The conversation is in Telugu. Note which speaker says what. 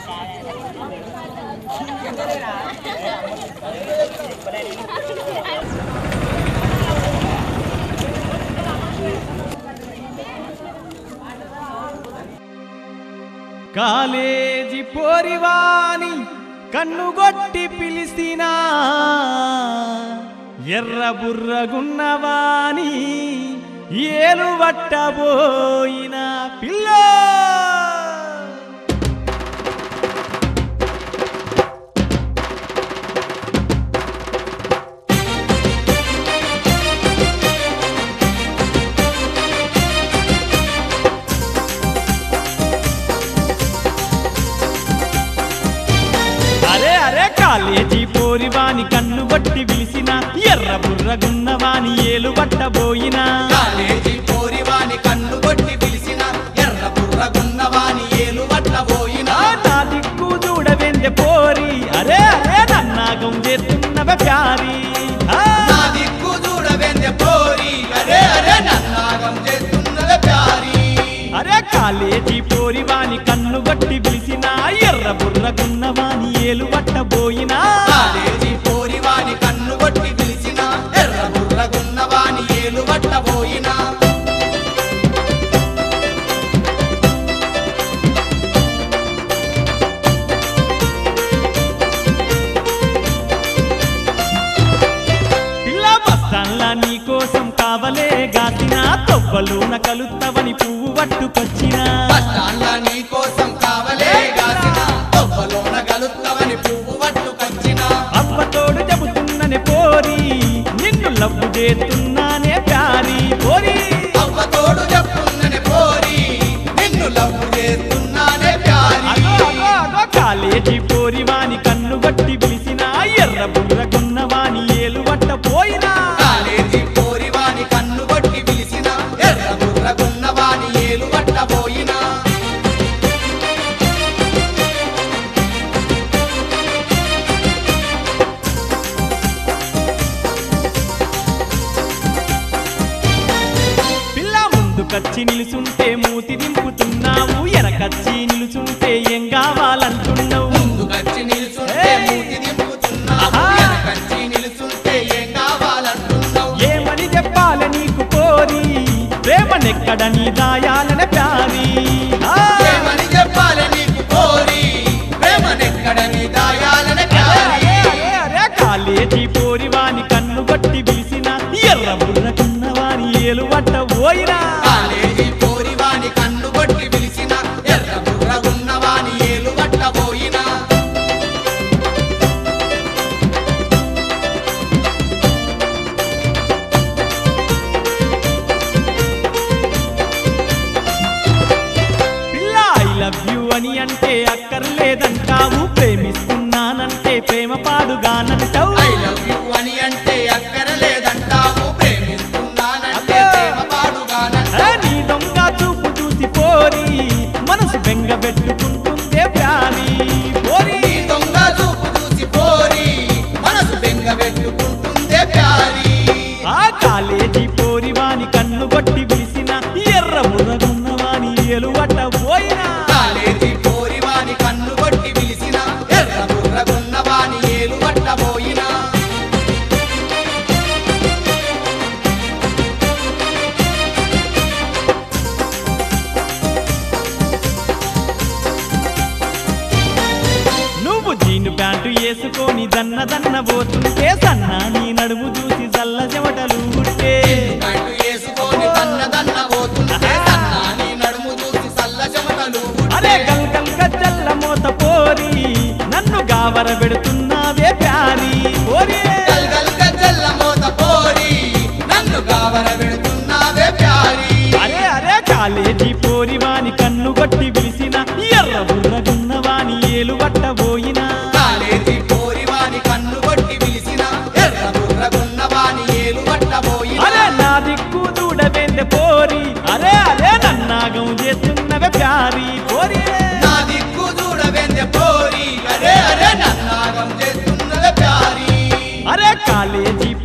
Speaker 1: కాలేజీ పోరివాని కన్నుగొట్టి పిలిసినా ఎర్ర బుర్రగున్నవాని ఏలు పట్టబోయిన పిల్ల అరే అరే కాలేజీ పోరివాని కన్ను బట్టి పిలిసిన ఎర్ర బుర్రగున్నవాని ఏలు పట్టబోయినా
Speaker 2: కాలేజీ పోరివాని కన్ను కొట్టి పిలిచిన ఎర్ర బుర్రగున్నవాని ఏలు వట్టబోయిన
Speaker 1: ఆ నా దిక్కు చూడవెందె పోరి అరే అరే నన్నాగం చేస్తున్నవ ప్యారి ఆ,
Speaker 2: నా దిక్కు చూడవెందె పోరి అరే అరే నన్నాగం చేస్తున్నవే ప్యారి
Speaker 1: అరే కాలేజీ పోరివాని కన్ను బట్టి పిలిచిన ఎర్ర బుర్రగున్నవాని ఏలు పట్టబోయినా
Speaker 2: కాలేజీ పోరివాని కన్ను కొట్టి పిలిచిన ఎర్ర బుర్రగున్నవాని ఏలు వట్టబోయిన
Speaker 1: పిల్ల బస్తాన్లా నీ కోసం కావలే గాసిన తొవ్వలోన కలుత్తవని పువ్వు పట్టుకొచ్చినా
Speaker 2: బస్టాండ్ల నీ కోసం కావలే గాసిన తొవ్వలోన గలుత్తవని పువ్వు పట్టుకొచ్చిన
Speaker 1: అవ్వతోడు చెబుతున్ననే పోరి నిన్ను లవ్వు చేస్తున్నానే ప్యారి పోరి
Speaker 2: అవ్వ తోడు చెప్పున్ననే పోరి నిన్ను లవ్వు చేస్తున్నానే ప్యారి
Speaker 1: అగో అగో అగో కాలేజీ పోరి వాని కన్ను బట్టి పిలిచిన ఎర్ర బుర్రకున్న వాని ఏలు పట్ట పోయినా
Speaker 2: కాలేజీ పోరివాని కన్ను కొట్టి పిలిచిన ఎర్ర బుర్రగున్నవాని ఏలు పట్టబోయినా
Speaker 1: పిల్ల ముందుకచ్చి నిలుచుంటే మూతి దింపుతున్నావు ఎనకచ్చి నిలుచుంటే ఏం కావాలంటున్నావు
Speaker 2: ముందుకొచ్చి నిలుచుంటే
Speaker 1: ఏయ్!
Speaker 2: మూతి దింపుతున్నావు
Speaker 1: ఆహా!
Speaker 2: వెనకంచి నిలుచుంటే ఏం కావాలంటున్నావు
Speaker 1: ఏమని చెప్పాలి నీకు కోరి ప్రేమనెక్కడ నీ దాయాలనే ప్యారి ఆ!
Speaker 2: ఏమని చెప్పాలి నీకు కోరి ప్రేమనెక్కడ నీ దాయాలనే
Speaker 1: అరే,
Speaker 2: ప్యారి
Speaker 1: అరే, అరే, కాలేజీ పోరి వాని కన్ను బట్టి పిలిచిన ఎర్ర బుర్రకున్న వాని ఏలు పట్ట పోయినా
Speaker 2: కాలేజీ పోరివాని కన్ను కొట్టి పిలిచిన ఎర్ర బుర్రగున్నవాని ఏలు పట్టబోయినా
Speaker 1: పిల్ల ఐ లవ్ యు అని అంటే అక్కర్లేదంటావు ప్రేమిస్తున్నానంటే ప్రేమ పాడుగానంటావు
Speaker 2: ఐ లవ్ యు అని అంటే అక్కరలేదంటావు ప్రేమిస్తున్నానంటే
Speaker 1: అబ్బో!
Speaker 2: ప్రేమ పాడుగానంటావు
Speaker 1: ఆ, నీ దొంగ చూపు చూసి పోరి మనసు బెంగ పెట్టుకుంటుందే ప్యారి పోరి
Speaker 2: నీ దొంగ చూపు చూసి పోరి మనసు బెంగ పెట్టుకుంటుందే ప్యారి
Speaker 1: ఆ కాలేజీ పోరి వాని కన్ను కొట్టి పిలిచిన ఎర్ర మురగున్న వాని ఎలువట పోయినా
Speaker 2: కాలేజీ పోరివాని కన్ను కొట్టి పిలిచిన ఎర్ర బుర్రగున్నవాని ఏలు పట్టబోయినా
Speaker 1: నువ్వు జీను ప్యాంటు వేసుకొని దన్న దన్న పోతుంటే సన్నా నీ నడుము చూసి చల్ల చెమటలు ఉంటే
Speaker 2: కట్టు వేసుకొని దన్న దన్న పోతుంటే సన్నాని నడుము చూసి సల్ల చెమటలు
Speaker 1: అరే గల్ గల్ గజ్జల్ల మోత పోరి నన్ను గావర పెడుతున్నావే ప్యారి పోరి
Speaker 2: గల్ గల్ గజ్జల్ల మోత పోరి నన్ను గావర పెడుతున్నావే ప్యారి
Speaker 1: అరే అరే కాలేజీ పోరి వాని కన్ను కొట్టి పిలిచిన ఎర్ర బుర్రగున్న వాని ఏలు పట్టబోయినా
Speaker 2: కాలేజీ పోరివాని కన్ను కొట్టి పిలిచిన ఎర్ర బుర్రగున్నవాని ఏలు పట్టబోయినా
Speaker 1: అరే నా దిక్కు దూడబెందె పోరి అరే అరే నన్నాగం చేస్తున్నవే ప్యారి పోరి
Speaker 2: నా దిక్కు చూడవెందె పోరి అరే అరే నన్నాగం చేస్తున్నవే ప్యారి
Speaker 1: అరే కాలేజీ